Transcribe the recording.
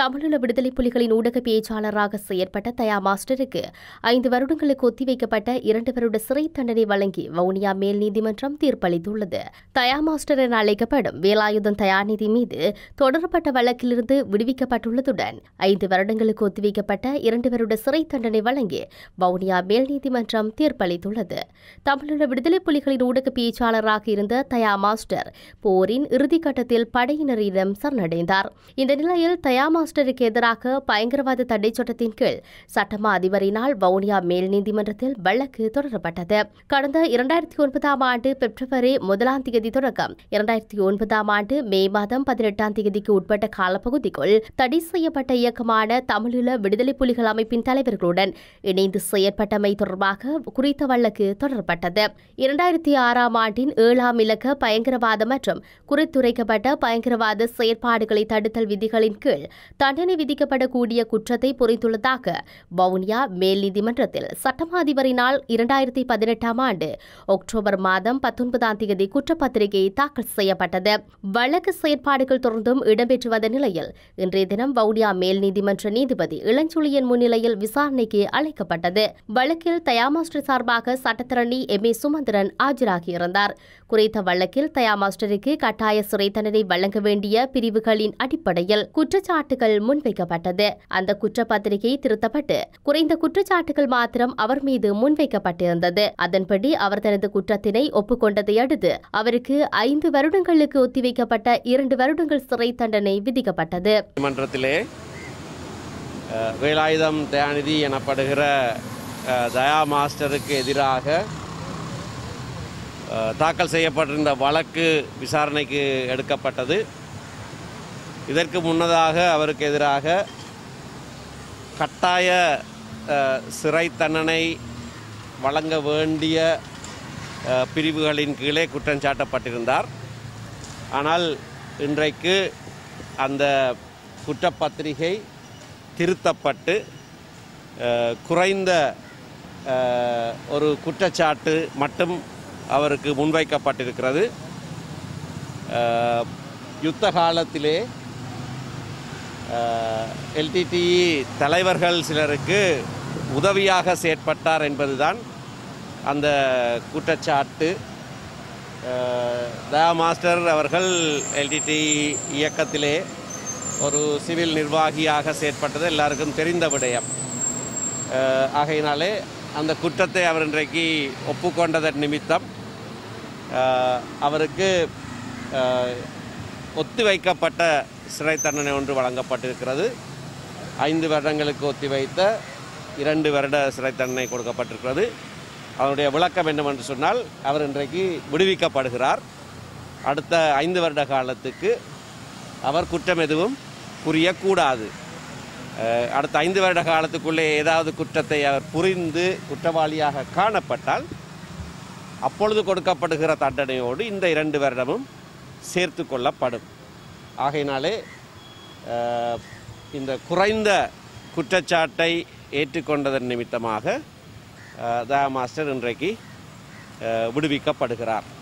தமிழீழ விடுதலை புலிகளின் ஊடக பேச்சாளராக செயற்பட்ட தயா மாஸ்டருக்கு ஐந்து வருடங்களுக்கு ஒத்திவைக்கப்பட்ட இரண்டு வருட சிறை தண்டனை வழங்கி வவுனியா மேல் நீதிமன்றம் தீர்ப்பளித்துள்ளது தயா மாஸ்டர் என அழைக்கப்படும் வேலாயுதம் தயாநிதி மீது தொடரப்பட்ட வழக்கிலிருந்து விடுவிக்கப்பட்டுள்ளதுடன் ஐந்து வருடங்களுக்கு ஒத்திவைக்கப்பட்ட இரண்டு வருட சிறை தண்டனை வழங்கி வவுனியா மேல் நீதிமன்றம் தீர்ப்பளித்துள்ளது தமிழீழ விடுதலை புலிகளின் ஊடக பேச்சாளராக இருந்த தயா மாஸ்டர் போரின் இறுதிக்கட்டத்தில் படையினரிடம் சரணடைந்தார் இந்த நிலையில் தயா மாஸ்டருக்கு எதிராக பயங்கரவாத தடை சட்டத்தின் கீழ் சட்டமா அதிபரினால் வவுனியா மேல் நீதிமன்றத்தில் வழக்கு தொடரப்பட்டது கடந்த இரண்டாயிரத்தி ஒன்பதாம் ஆண்டு பிப்ரவரி முதலாம் தேதி தொடக்கம் இரண்டாயிரத்தி ஒன்பதாம் ஆண்டு மே மாதம் பதினெட்டாம் தேதிக்கு உட்பட்ட காலப்பகுதிக்குள் தடை செய்யப்பட்ட இயக்கமான தமிழீழ விடுதலை புலிகள் அமைப்பின் தலைவர்களுடன் இணைந்து செயற்பட்டமை தொடர்பாக குறித்த வழக்கு தொடரப்பட்டது இரண்டாயிரத்தி ஆறாம் ஆண்டின் ஏழாம் இலக்க பயங்கரவாத மற்றும் குறித்துரைக்கப்பட்ட பயங்கரவாத செயற்பாடுகளை தடுத்தல் விதிகளின் கீழ் தண்டனை விதிக்கப்படக்கூடிய குற்றத்தை புரிந்துள்ளதாக வவுனியா மேல் நீதிமன்றத்தில் சட்டமா அதிபரினால் இரண்டாயிரத்தி பதினெட்டாம் ஆண்டு அக்டோபர் மாதம் பத்தொன்பதாம் தேதி குற்றப்பத்திரிகை தாக்கல் செய்யப்பட்டது வழக்கு செயற்பாடுகள் தொடர்ந்தும் இடம்பெற்று வந்த நிலையில் இன்றைய தினம் வவுனியா மேல் நீதிமன்ற நீதிபதி இளஞ்சொலியன் முன்னிலையில் விசாரணைக்கு அழைக்கப்பட்டது வழக்கில் தயாமாஸ்டர் சார்பாக சட்டத்தரணி எம் ஏ சுமந்திரன் ஆஜராகியிருந்தார் குறித்த வழக்கில் தயாமாஸ்டருக்கு கட்டாய சிறை தண்டனை வழங்க வேண்டிய பிரிவுகளின் அடிப்படையில் குற்றச்சாட்டுகள் முன்வைக்கப்பட்டது அந்த குற்றப்பத்திரிகை திருத்தப்பட்டு குறைந்த குற்றச்சாட்டுகள் மாத்திரம் அவர் மீது முன்வைக்கப்பட்டிருந்தது அதன்படி அவர் தனது குற்றத்தினை ஒப்புக்கொண்டதை அடுத்து அவருக்கு ஐந்து வருடங்களுக்கு ஒத்திவைக்கப்பட்ட இரண்டு வருடங்கள் சிறை தண்டனை விதிக்கப்பட்டது மன்றத்திலே அஹ், வேலாயுதம் தயாநிதி எனப்படுகிற அஹ், தயா மாஸ்டருக்கு எதிராக அஹ், தாக்கல் செய்யப்பட்டிருந்த வழக்கு விசாரணைக்கு எடுக்கப்பட்டது இதற்கு முன்னதாக அவருக்கு எதிராக கட்டாய அஹ், சிறை தண்டனை வழங்க வேண்டிய அஹ், பிரிவுகளின் கீழே குற்றம் சாட்டப்பட்டிருந்தார் ஆனால் இன்றைக்கு அந்த குற்றப்பத்திரிகை திருத்தப்பட்டு அஹ், குறைந்த அஹ், ஒரு குற்றச்சாட்டு மட்டும் அவருக்கு முன்வைக்கப்பட்டிருக்கிறது அஹ், யுத்த காலத்திலே எல்டிடிஇ தலைவர்கள் சிலருக்கு உதவியாக செயற்பட்டார் என்பதுதான் அந்த குற்றச்சாட்டு அஹ், தயா மாஸ்டர் அவர்கள் எல்டிடி இயக்கத்திலே ஒரு சிவில் நிர்வாகியாக செயற்பட்டது எல்லாருக்கும் தெரிந்த விடயம் அஹ், ஆகையினாலே அந்த குற்றத்தை அவர் இன்றைக்கு ஒப்புக்கொண்டதன் நிமித்தம் அஹ், அவருக்கு அஹ், ஒத்திவைக்கப்பட்ட சிறை தண்டனை ஒன்று வழங்கப்பட்டிருக்கிறது ஐந்து வருடங்களுக்கு ஒத்திவைத்த இரண்டு வருட சிறை தண்டனை கொடுக்கப்பட்டிருக்கிறது அவருடைய விளக்கம் என்னவென்று சொன்னால் அவர் இன்றைக்கு விடுவிக்கப்படுகிறார் அடுத்த ஐந்து வருட காலத்துக்கு அவர் குற்றம் எதுவும் புரியக்கூடாது அஹ், அடுத்த ஐந்து வருட காலத்துக்குள்ளே ஏதாவது குற்றத்தை அவர் புரிந்து குற்றவாளியாக காணப்பட்டால் அப்பொழுது கொடுக்கப்படுகிற தண்டனையோடு இந்த இரண்டு வருடமும் சேர்த்து கொள்ளப்படும் ஆகையினாலே அஹ், இந்த குறைந்த குற்றச்சாட்டை ஏற்றுக்கொண்டதன் நிமித்தமாக அஹ், தயா மாஸ்டர் இன்றைக்கு அஹ், விடுவிக்கப்படுகிறார்